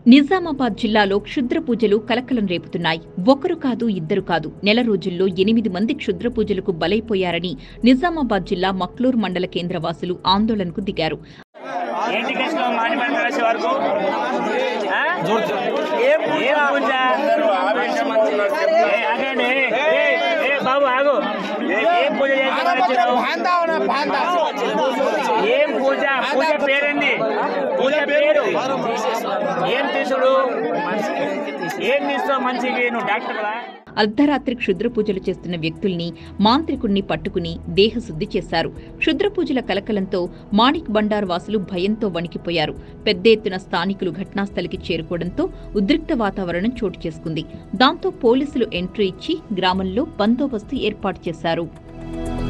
నిజామాబాద్ జిల్లాలో క్షుద్ర పూజలు కలకలం రేపుతున్నాయి ఒకరు కాదు ఇద్దరు కాదు నెల రోజుల్లో ఎనిమిది మంది క్షుద్ర పూజలకు బలైపోయారని నిజామాబాద్ జిల్లా మక్లూర్ మండల కేంద్ర వాసులు ఆందోళనకు దిగారు ఏంటి కృష్ణ మానిపల్లి కలిసే వరకు ఆ? ఏం పూజ ఏ, ఆగండి ఏ, ఏ, బాబు ఆగు ఏం పూజ చేస్తున్నారు వచ్చినావు? ఏం పూజ పూజ పేరేంది పూజ పేరు ఏం తీసుడు ఏం తీస్తావు మంచిగా నువ్వు డాక్టర్వా అర్ధరాత్రి క్షుద్ర పూజలు చేస్తున్న వ్యక్తుల్ని మాంత్రికుణ్ణి పట్టుకుని దేహశుద్ధి చేశారు క్షుద్ర పూజల కలకలంతో మాణిక్ బండార్ వాసులు భయంతో వణికిపోయారు పెద్ద ఎత్తున స్థానికులు ఘటనాస్థలికి చేరుకోవడంతో ఉద్రిక్త వాతావరణం చోటు చేసుకుంది దాంతో పోలీసులు ఎంట్రీ ఇచ్చి గ్రామంలో బందోబస్తు ఏర్పాటు చేశారు